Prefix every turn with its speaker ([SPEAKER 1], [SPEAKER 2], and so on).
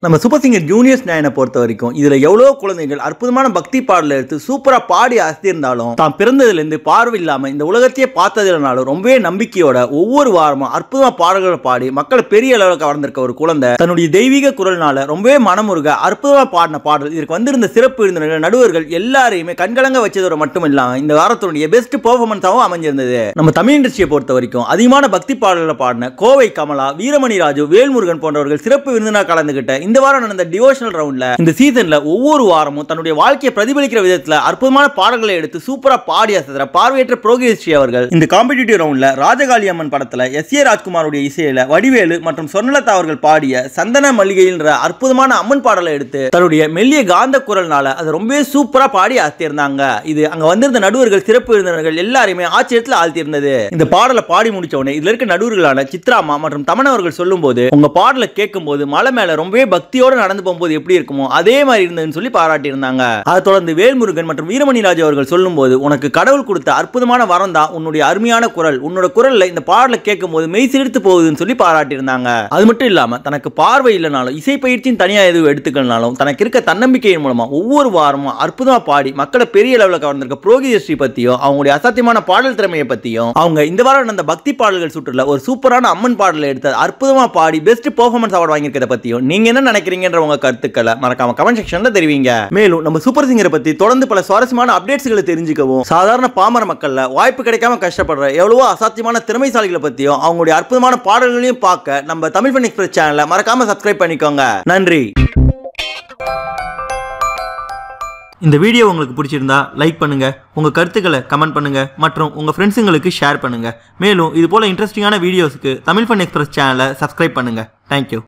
[SPEAKER 1] நம்ம super singer juniors நயனை பொறுத்த வரைக்கும் இதுல எவ்வளோ குழந்தைகள் அற்புதமான பக்தி பாடல எடுத்து சூப்பரா பாடி அசத்தியிருந்தாலும் தான் பிறந்ததுல இருந்து பார்வை இல்லாம இந்த உலகத்தையே பார்த்ததுனாலும் ரொம்பவே நம்பிக்கையோட ஒவ்வொரு வாரமும் அற்புதமா பாடல்களை பாடி மக்களை பெரிய அளவில் கவர்ந்திருக்க ஒரு குழந்தை தன்னுடைய தெய்வீக குரல்னால ரொம்பவே மனமுருக அற்புதமா பாடின பாடல் இதற்கு வந்திருந்த சிறப்பு விருந்தினர்கள் நடுவர்கள் எல்லாரையுமே கண்கலங்க வச்சதோட மட்டும் இல்லாம இந்த வாரத்தினுடைய பெஸ்ட் பெர்ஃபார்மன்ஸாகவும் அமைஞ்சிருந்தது நம்ம தமிழ் இண்டஸ்ட்ரியை பொறுத்த வரைக்கும் அதிகமான பக்தி பாடல்களை பாடின கோவை கமலா வீரமணி ராஜு வேல்முருகன் போன்றவர்கள் சிறப்பு விருந்தினா கலந்துகிட்ட இந்த வாரம் நடந்த டிவோஷனல் ரவுண்ட்ல இந்த சீசன்ல ஒவ்வொரு வாரமும் தன்னுடைய வாழ்க்கையை பிரதிபலிக்கிற விதத்துல அற்புதமான பாடல்களை எடுத்து சூப்பரா பாடி அசத்துற பார்வையற்ற புரோகிஸ்ரீ அவர்கள் இந்த காம்படிட்டிவ் ரவுண்ட்ல ராஜகாளி அம்மன் படத்துல எஸ் ஏ ராஜ்குமாருடைய இசையில வடிவேலு மற்றும் சொர்ணலதா அவர்கள் பாடிய சந்தன மல்லிகைன்ற அற்புதமான அம்மன் பாடலை எடுத்து தன்னுடைய மெல்லிய காந்த குரல்னால அது ரொம்பவே சூப்பரா பாடி அசத்தியிருந்தாங்க இது அங்க வந்திருந்த நடுவர்கள் சிறப்பு விருந்தினர்கள் எல்லாருமே ஆச்சரியத்தில் ஆழ்த்தியிருந்தது இந்த பாடலை பாடி முடிச்ச உடனே இதுல இருக்க நடுவர்களான சித்ராமா மற்றும் தமன் அவர்கள் சொல்லும்போது உங்க பாடலை கேட்கும்போது மலை மேல ரொம்பவே பக்தியோட நடந்து போகும்போது எப்படி இருக்குமோ அதே மாதிரி இருந்ததுன்னு சொல்லி பாராட்டி இருந்தாங்க அதை தொடர்ந்து வேல்முருகன் மற்றும் வீரமணி ராஜு அவர்கள் சொல்லும்போது உனக்கு கடவுள் கொடுத்த அற்புதமான வரம் தான் உன்னுடைய அருமையான குரல் உன்னோட குரல்ல இந்த பாடலை கேட்கும்போது மெய் சிலிர்த்து போகுதுன்னு சொல்லி பாராட்டி இருந்தாங்க அது மட்டும் இல்லாம தனக்கு பார்வை இல்லைனாலும் இசை பயிற்சியின் தனியா எதுவும் எடுத்துக்கலனாலும் தனக்கு இருக்க தன்னம்பிக்கையின் மூலமா ஒவ்வொரு வாரமும் அற்புதமா பாடி மக்களை பெரிய லெவலில் கவர்ந்திருக்க புரோகிதஸ்ரீ பத்தியும் அவங்களுடைய அசாத்தியமான பாடல் திறமையை பத்தியும் அவங்க இந்த வாரம் நடந்த பக்தி பாடல்கள் சுற்றுல ஒரு சூப்பரான அம்மன் பாடலை எடுத்து அற்புதமா பாடி பெஸ்ட் பெர்ஃபார்மன்ஸ் அவார்டு வாங்கியிருக்கிறத பத்தியும் நீங்க என்ன நினைக்கிறீங்கன்ற உங்க கருத்துக்களை மறக்காம கமெண்ட் செக்ஷன்ல தெரிவிங்க மேலும் நம்ம சூப்பர் சிங்கரை பத்தி தொடர்ந்து பல சுவாரஸ்யமான அப்டேட்ஸ்களை தெரிஞ்சுக்கவும் சாதாரண பாமர மக்கள்ல வாய்ப்பு கிடைக்காம கஷ்டப்படுற எவ்வளவோ அசாத்தியமான திறமைசாலிகளை பத்தியும் அவங்களுடைய அற்புதமான பாடல்களையும் பார்க்க நம்ம தமிழ் ஃபன் எக்ஸ்பிரஸ் சேனலை மறக்காம சப்ஸ்கிரைப் பண்ணிக்கோங்க நன்றி இந்த வீடியோ உங்களுக்கு பிடிச்சிருந்தா லைக் பண்ணுங்க உங்க கருத்துக்களை கமெண்ட் பண்ணுங்க மற்றும் உங்க ஃப்ரெண்ட்ஸுங்களுக்கு ஷேர் பண்ணுங்க மேலும் இது போல இன்ட்ரெஸ்டிங்கான வீடியோஸ்க்கு தமிழ் ஃபன் எக்ஸ்பிரஸ் சேனலை சப்ஸ்கிரைப் பண்ணுங்க தேங்க்யூ